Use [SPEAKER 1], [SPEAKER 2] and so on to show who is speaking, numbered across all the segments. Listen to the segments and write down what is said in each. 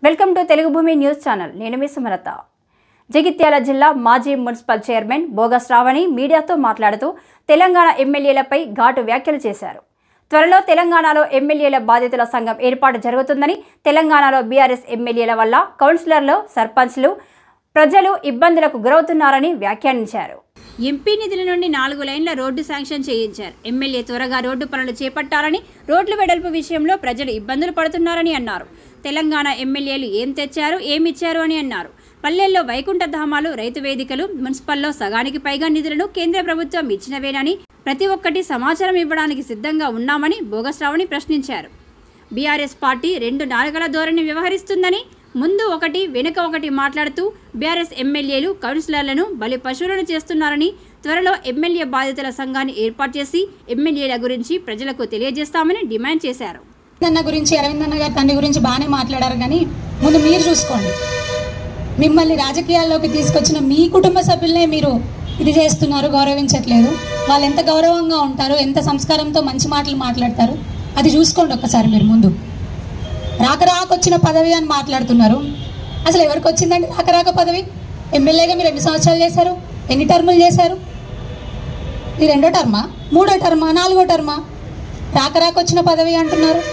[SPEAKER 1] welcome to Telugu భూమి news channel నేను మీ సుమలత జగిత్యాల జిల్లా మాజీ మున్సిపల్ చైర్మన్ బోగ శ్రావణి మీడియాతో మాట్లాడుతూ తెలంగాణ ఎమ్మెల్యేలపై ఘాటు వ్యాఖ్యలు చేశారు త్వరలో తెలంగాణలో ఎమ్మెల్యేల బాధితుల సంఘం ఏర్పాటు జరుగుతుందని తెలంగాణలో బీఆర్ఎస్ ఎమ్మెల్యేల వల్ల కౌన్సిలర్లు సర్పంచ్లు ప్రజలు ఇబ్బందులకు గురవుతున్నారని వ్యాఖ్యానించారు ఎంపీ నిధుల నుండి నాలుగు లైన్ల రోడ్డు శాంక్షన్ చేయించారు ఎమ్మెల్యే త్వరగా రోడ్డు పనులు చేపట్టాలని రోడ్లు వెడల్పు విషయంలో ప్రజలు ఇబ్బందులు పడుతున్నారని అన్నారు తెలంగాణ ఎమ్మెల్యేలు ఏం తెచ్చారు ఏమిచ్చారు అని అన్నారు పల్లెల్లో వైకుంఠ ధామాలు రైతు వేదికలు మున్సిపల్లో సగానికి పైగా నిధులను కేంద్ర ప్రభుత్వం ఇచ్చినవేనని ప్రతి ఒక్కటి సమాచారం ఇవ్వడానికి సిద్ధంగా ఉన్నామని భోగశ్రావణి ప్రశ్నించారు బీఆర్ఎస్ పార్టీ రెండు నాలుగల ధోరణి వ్యవహరిస్తుందని ముందు ఒకటి వెనుక ఒకటి మాట్లాడుతూ బీఆర్ఎస్ ఎమ్మెల్యేలు కౌన్సిలర్లను బలి పశువులను చేస్తున్నారని త్వరలో ఎమ్మెల్యే బాధితుల సంఘాన్ని ఏర్పాటు చేసి ఎమ్మెల్యేల గురించి ప్రజలకు తెలియజేస్తామని డిమాండ్ చేశారు
[SPEAKER 2] అన్న గురించి అరవింద్ అన్న గారి తండ్రి గురించి బాగానే మాట్లాడారు కానీ ముందు మీరు చూసుకోండి మిమ్మల్ని రాజకీయాల్లోకి తీసుకొచ్చిన మీ కుటుంబ సభ్యులనే మీరు ఇది చేస్తున్నారు గౌరవించట్లేదు వాళ్ళు ఎంత గౌరవంగా ఉంటారు ఎంత సంస్కారంతో మంచి మాటలు మాట్లాడతారు అది చూసుకోండి ఒక్కసారి మీరు ముందు రాక రాక వచ్చిన పదవి అని మాట్లాడుతున్నారు అసలు ఎవరికి వచ్చిందండి రాక రాక పదవి ఎమ్మెల్యేగా మీరు ఎన్ని సంవత్సరాలు చేశారు ఎన్ని టర్ములు చేశారు ఇది రెండో టర్మా మూడో టర్మా నాలుగో టర్మా రాక రాక వచ్చిన పదవి అంటున్నారు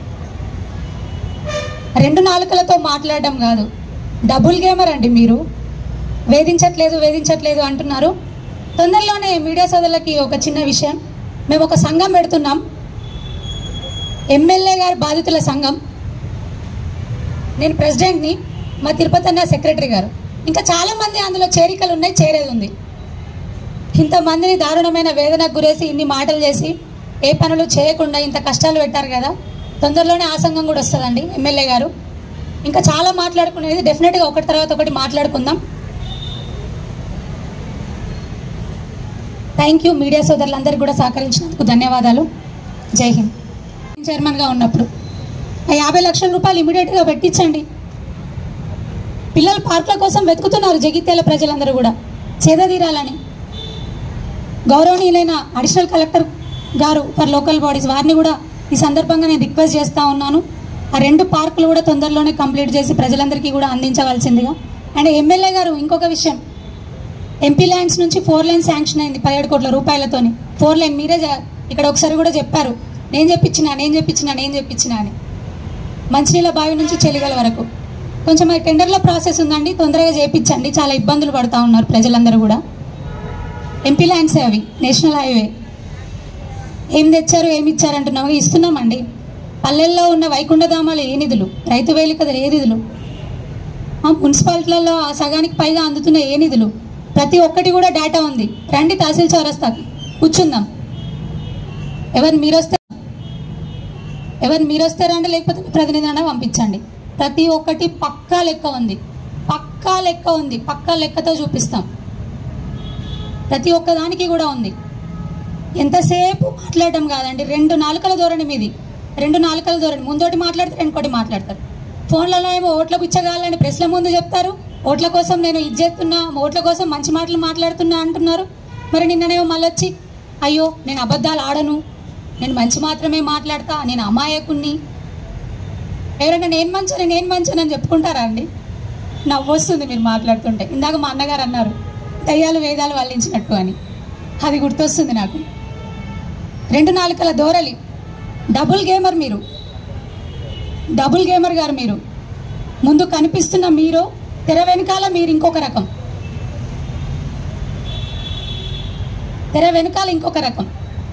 [SPEAKER 2] రెండు నాలుకలతో మాట్లాడడం కాదు డబుల్ గేమర్ అండి మీరు వేధించట్లేదు వేధించట్లేదు అంటున్నారు తొందరలోనే మీడియా సోదరులకి ఒక చిన్న విషయం మేము ఒక సంఘం పెడుతున్నాం ఎమ్మెల్యే గారి బాధితుల సంఘం నేను ప్రెసిడెంట్ని మా తిరుపతి అన్న సెక్రటరీ గారు ఇంకా చాలా మంది అందులో చేరికలు ఉన్నాయి చేరేది ఉంది ఇంతమందిని దారుణమైన వేదనకు గురేసి ఇన్ని మాటలు చేసి ఏ పనులు చేయకుండా ఇంత కష్టాలు పెట్టారు కదా తొందరలోనే ఆ సంఘం కూడా వస్తుందండి ఎమ్మెల్యే గారు ఇంకా చాలా మాట్లాడుకునేది డెఫినెట్గా ఒకటి తర్వాత ఒకటి మాట్లాడుకుందాం థ్యాంక్ యూ మీడియా సోదరులందరికీ కూడా సహకరించినందుకు ధన్యవాదాలు జై హింద్ చైర్మన్గా ఉన్నప్పుడు ఆ యాభై లక్షల రూపాయలు ఇమీడియట్గా పెట్టించండి పిల్లలు పార్కుల కోసం వెతుకుతున్నారు జగిత్యాల ప్రజలందరూ కూడా చేదతీరాలని గౌరవనీయులైన అడిషనల్ కలెక్టర్ గారు ఫర్ లోకల్ బాడీస్ వారిని కూడా ఈ సందర్భంగా నేను రిక్వెస్ట్ చేస్తూ ఉన్నాను ఆ రెండు పార్కులు కూడా తొందరలోనే కంప్లీట్ చేసి ప్రజలందరికీ కూడా అందించవలసిందిగా అండ్ ఎమ్మెల్యే గారు ఇంకొక విషయం ఎంపీ ల్యాండ్స్ నుంచి ఫోర్ లైన్ శాంక్షన్ అయింది పదిహేడు కోట్ల రూపాయలతోని ఫోర్ లైన్ మీరే జ- ఇక్కడ ఒకసారి కూడా చెప్పారు నేను చెప్పించిన నేను చెప్పించిన నేను చెప్పించిన అని మంచినీళ్ళ బావి నుంచి చెలిగల వరకు కొంచెం అది టెండర్ల ప్రాసెస్ ఉందండి తొందరగా చేపించండి చాలా ఇబ్బందులు పడుతూ ఉన్నారు ప్రజలందరూ కూడా ఎంపీ ల్యాండ్స్ అవి నేషనల్ హైవే ఏం తెచ్చారు ఏమి ఇచ్చారు అంటున్నాము ఇస్తున్నామండి పల్లెల్లో ఉన్న వైకుంఠధామాలు ఏ నిధులు రైతు వేలికలు ఏ నిధులు ఆ మున్సిపాలిటీలలో ఆ సగానికి పైగా అందుతున్న ఏ నిధులు ప్రతి ఒక్కటి కూడా డేటా ఉంది రండి తహసీల్ చౌరస్తాకి కూర్చుందాం ఎవరు మీరు వస్తే ఎవరు మీరు వస్తే రండి లేకపోతే మీ ప్రతినిధిని పంపించండి ప్రతి ఒక్కటి పక్కా లెక్క ఉంది పక్కా లెక్క ఉంది పక్కా లెక్కతో చూపిస్తాం ప్రతి ఒక్క దానికి కూడా ఉంది ఎంతసేపు మాట్లాడడం కాదండి రెండు నాలుకల ధోరణి మీది రెండు నాలుకల ధోరణి ముందోటి మాట్లాడతారు ఇంకోటి మాట్లాడతారు ఫోన్లలో ఏమో ఓట్ల పిచ్చగాలని ప్రెస్ల ముందు చెప్తారు ఓట్ల కోసం నేను ఇది చేస్తున్నా ఓట్ల కోసం మంచి మాటలు మాట్లాడుతున్నా అంటున్నారు మరి నిన్ననేమో మళ్ళొచ్చి అయ్యో నేను అబద్ధాలు ఆడను నేను మంచి మాత్రమే మాట్లాడతా నేను అమాయకుణ్ణి ఎవరైనా నేను మంచని నేను మంచని అని చెప్పుకుంటారా అండి నవ్వు వస్తుంది మీరు మాట్లాడుతుంటే ఇందాక మా అన్నగారు అన్నారు దయ్యాలు వేదాలు వల్లించినట్టు అని అది గుర్తొస్తుంది నాకు రెండు నాలుకల దోరలి డబుల్ గేమర్ మీరు డబుల్ గేమర్ గారు మీరు ముందు కనిపిస్తున్న మీరు తెర వెనకాల మీరు ఇంకొక రకం తెర వెనకాల ఇంకొక రకం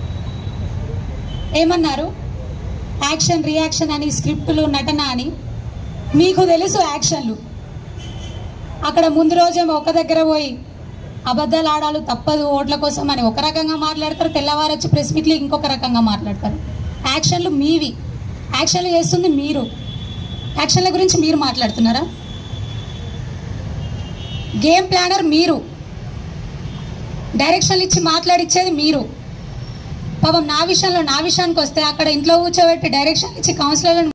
[SPEAKER 2] ఏమన్నారు యాక్షన్ రియాక్షన్ అని స్క్రిప్టులు నటన అని మీకు తెలుసు యాక్షన్లు అక్కడ ముందు రోజేమో ఒక దగ్గర పోయి అబద్ధాలు ఆడాలు తప్పదు ఓట్ల కోసం అని ఒక రకంగా మాట్లాడతారు తెల్లవారు వచ్చి ప్రెస్ మీట్లు ఇంకొక రకంగా మాట్లాడతారు యాక్షన్లు మీవి యాక్షన్లు చేస్తుంది మీరు యాక్షన్ల గురించి మీరు మాట్లాడుతున్నారా గేమ్ ప్లానర్ మీరు డైరెక్షన్లు ఇచ్చి మాట్లాడిచ్చేది మీరు పాపం నా విషయంలో నా విషయానికి వస్తే అక్కడ ఇంట్లో కూర్చోబెట్టి డైరెక్షన్ ఇచ్చి కౌన్సిలర్లను